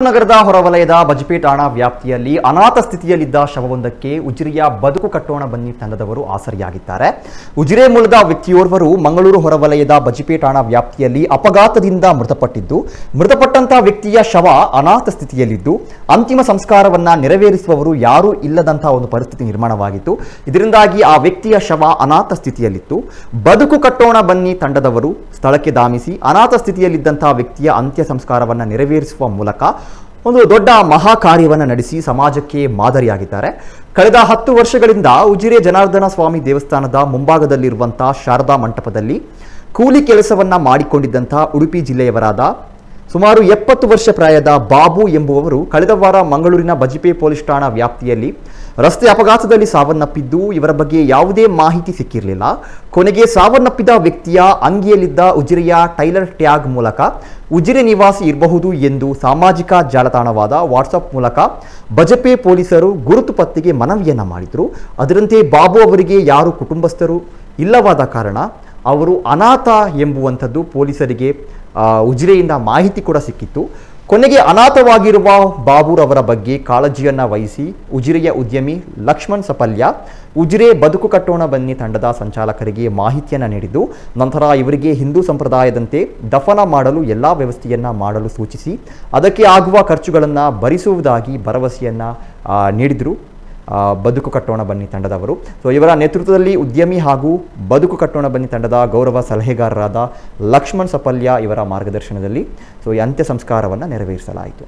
ನಗರದ ಹೊರವಲಯದ ಬಜ್ಪೇಟ್ ಠಾಣಾ ವ್ಯಾಪ್ತಿಯಲ್ಲಿ ಅನಾಥ ಸ್ಥಿತಿಯಲ್ಲಿದ್ದ ಶವವೊಂದಕ್ಕೆ ಉಜಿರೆಯ ಬದುಕು ಕಟ್ಟೋಣ ಬನ್ನಿ ತಂಡದವರು ಆಸರಿಯಾಗಿದ್ದಾರೆ ಉಜಿರೆ ಮೂಲದ ವ್ಯಕ್ತಿಯೋರ್ವರು ಮಂಗಳೂರು ಹೊರವಲಯದ ಬಜ್ಪೇಟ್ ಠಾಣಾ ವ್ಯಾಪ್ತಿಯಲ್ಲಿ ಅಪಘಾತದಿಂದ ಮೃತಪಟ್ಟಿದ್ದು ಮೃತಪಟ್ಟಂತಹ ವ್ಯಕ್ತಿಯ ಶವ ಅನಾಥ ಸ್ಥಿತಿಯಲ್ಲಿದ್ದು ಅಂತಿಮ ಸಂಸ್ಕಾರವನ್ನ ನೆರವೇರಿಸುವವರು ಯಾರೂ ಇಲ್ಲದಂತಹ ಒಂದು ಪರಿಸ್ಥಿತಿ ನಿರ್ಮಾಣವಾಗಿತ್ತು ಇದರಿಂದಾಗಿ ಆ ವ್ಯಕ್ತಿಯ ಶವ ಅನಾಥ ಸ್ಥಿತಿಯಲ್ಲಿತ್ತು ಬದುಕು ಕಟ್ಟೋಣ ಬನ್ನಿ ತಂಡದವರು ಸ್ಥಳಕ್ಕೆ ಧಾಮಿಸಿ ಅನಾಥ ಸ್ಥಿತಿಯಲ್ಲಿದ್ದಂತಹ ವ್ಯಕ್ತಿಯ ಅಂತ್ಯ ಸಂಸ್ಕಾರವನ್ನು ನೆರವೇರಿಸುವ ಮೂಲಕ ಒಂದು ದೊಡ್ಡ ಮಹಾ ಕಾರ್ಯವನ್ನು ನಡೆಸಿ ಸಮಾಜಕ್ಕೆ ಮಾದರಿಯಾಗಿದ್ದಾರೆ ಕಳೆದ ಹತ್ತು ವರ್ಷಗಳಿಂದ ಉಜಿರೆ ಜನಾರ್ದನ ಸ್ವಾಮಿ ದೇವಸ್ಥಾನದ ಮುಂಭಾಗದಲ್ಲಿರುವಂತಹ ಶಾರದಾ ಮಂಟಪದಲ್ಲಿ ಕೂಲಿ ಕೆಲಸವನ್ನ ಮಾಡಿಕೊಂಡಿದ್ದಂತಹ ಉಡುಪಿ ಜಿಲ್ಲೆಯವರಾದ ಸುಮಾರು ಎಪ್ಪತ್ತು ವರ್ಷ ಪ್ರಾಯದ ಬಾಬು ಎಂಬುವವರು ಕಳೆದ ವಾರ ಮಂಗಳೂರಿನ ಬಜಿಪೆ ಪೊಲೀಸ್ ಠಾಣಾ ವ್ಯಾಪ್ತಿಯಲ್ಲಿ ರಸ್ತೆ ಅಪಘಾತದಲ್ಲಿ ಸಾವನ್ನಪ್ಪಿದ್ದು ಇವರ ಬಗ್ಗೆ ಯಾವುದೇ ಮಾಹಿತಿ ಸಿಕ್ಕಿರಲಿಲ್ಲ ಕೊನೆಗೆ ಸಾವನ್ನಪ್ಪಿದ ವ್ಯಕ್ತಿಯ ಅಂಗಿಯಲ್ಲಿದ್ದ ಉಜಿರೆಯ ಟೈಲರ್ ಟ್ಯಾಗ್ ಮೂಲಕ ಉಜಿರೆ ನಿವಾಸಿ ಇರಬಹುದು ಎಂದು ಸಾಮಾಜಿಕ ಜಾಲತಾಣವಾದ ವಾಟ್ಸಪ್ ಮೂಲಕ ಬಜಪೆ ಪೊಲೀಸರು ಗುರುತು ಪತ್ತೆಗೆ ಮನವಿಯನ್ನ ಮಾಡಿದರು ಅದರಂತೆ ಬಾಬು ಅವರಿಗೆ ಯಾರು ಕುಟುಂಬಸ್ಥರು ಇಲ್ಲವಾದ ಕಾರಣ ಅವರು ಅನಾಥ ಎಂಬುವಂಥದ್ದು ಪೊಲೀಸರಿಗೆ ಆ, ಉಜಿರೆಯಿಂದ ಮಾಹಿತಿ ಕೂಡ ಸಿಕ್ಕಿತ್ತು ಕೊನೆಗೆ ಅನಾಥವಾಗಿರುವ ಬಾಬೂರ್ ಅವರ ಬಗ್ಗೆ ಕಾಳಜಿಯನ್ನ ವಹಿಸಿ ಉಜಿರೆಯ ಉದ್ಯಮಿ ಲಕ್ಷ್ಮಣ್ ಸಪಲ್ಯ ಉಜಿರೆ ಬದುಕು ಕಟ್ಟೋಣ ಬನ್ನಿ ತಂಡದ ಸಂಚಾಲಕರಿಗೆ ಮಾಹಿತಿಯನ್ನ ನೀಡಿದ್ದು ನಂತರ ಇವರಿಗೆ ಹಿಂದೂ ಸಂಪ್ರದಾಯದಂತೆ ದಫನ ಮಾಡಲು ಎಲ್ಲ ವ್ಯವಸ್ಥೆಯನ್ನ ಮಾಡಲು ಸೂಚಿಸಿ ಅದಕ್ಕೆ ಆಗುವ ಖರ್ಚುಗಳನ್ನು ಭರಿಸುವುದಾಗಿ ಭರವಸೆಯನ್ನ ಆ, ನೀಡಿದರು ಆ, ಬದುಕು ಕಟ್ಟೋಣ ಬನ್ನಿ ತಂಡದವರು ಸೊ ಇವರ ನೇತೃತ್ವದಲ್ಲಿ ಉದ್ಯಮಿ ಹಾಗೂ ಬದುಕು ಕಟ್ಟೋಣ ಬನ್ನಿ ತಂಡದ ಗೌರವ ಸಲಹೆಗಾರರಾದ ಲಕ್ಷ್ಮಣ್ ಸಪಲ್ಯ ಇವರ ಮಾರ್ಗದರ್ಶನದಲ್ಲಿ ಸೊ ಈ ಅಂತ್ಯ ಸಂಸ್ಕಾರವನ್ನು ನೆರವೇರಿಸಲಾಯಿತು